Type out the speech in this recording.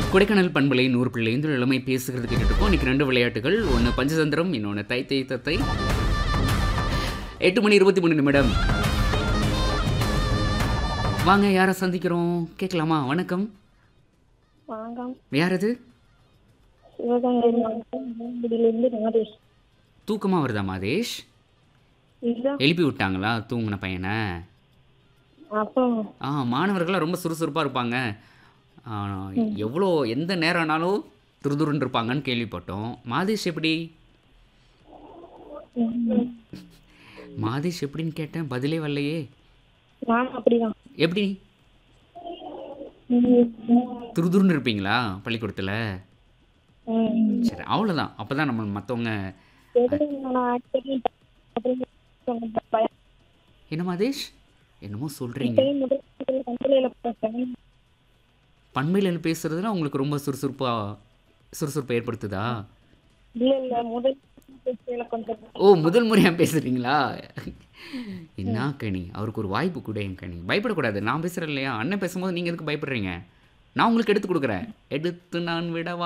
கொடைக்கானல் பண்பலை நூறு பிள்ளை இந்த இளமை பேசுகிறது கேட்டுருக்கோம் இன்னைக்கு ரெண்டு விளையாட்டுகள் ஒன்று பஞ்சதந்திரம் இன்னொன்று தை தை தத்தை எட்டு மணி இருபத்தி மூணு நிமிடம் வாங்க யாரை சந்திக்கிறோம் கேட்கலாமா வணக்கம் வணக்கம் யார் அது சிவகங்கை மாவட்டம் மூலங்குடியிலிருந்து நாகேஷ் தூக்கமாக வருதா மாதேஷ் இதுதான் எழுப்பி விட்டாங்களா தூங்கின பையனை அப்புறம் ஆ மாணவர்கள்லாம் ரொம்ப சுறுசுறுப்பாக இருப்பாங்க ஆ, எவ்வளோ எந்த நேரம் ஆனாலும் துருதுருன்னு இருப்பாங்கன்னு கேள்விப்பட்டோம் மாதேஷ் எப்படி ம், மாதேஷ் எப்படின்னு கேட்டேன் பதிலே வரலையே நானும் அப்படிதான் எப்படி ம், துருதுருன்னு இருப்பீங்களா பள்ளிக்கூடத்தில் ம். சரி அவ்வளோதான் அப்போ தான் நம்ம மற்றவங்க எதுவும் நான் actually அப்படின்னு சொன்ன பயம். என்ன மாதேஷ் என்னமோ சொல்கிறீங்க இப்பயே முதல் முதல்ல கண்ணுல பார்த்தேன். பண்மையில் பேசுறதுல உங்களுக்கு ரொம்ப சுறுசுறுப்பாக சுறுசுறுப்பை ஏற்படுத்துதா இல்ல இல்ல முதல் பேசுறதுல கொஞ்சம் ஓ முதல் முறையாக பேசுகிறீங்களா என்ன கனி அவருக்கு ஒரு வாய்ப்பு கூட என் கனி பயப்படக்கூடாது நான் பேசுகிறேன் இல்லையா அண்ணன் பேசும்போது நீங்கள் எதுக்கு பயப்படுறீங்க நான் உங்களுக்கு எடுத்து கொடுக்குறேன் எடுத்து நான் விடவா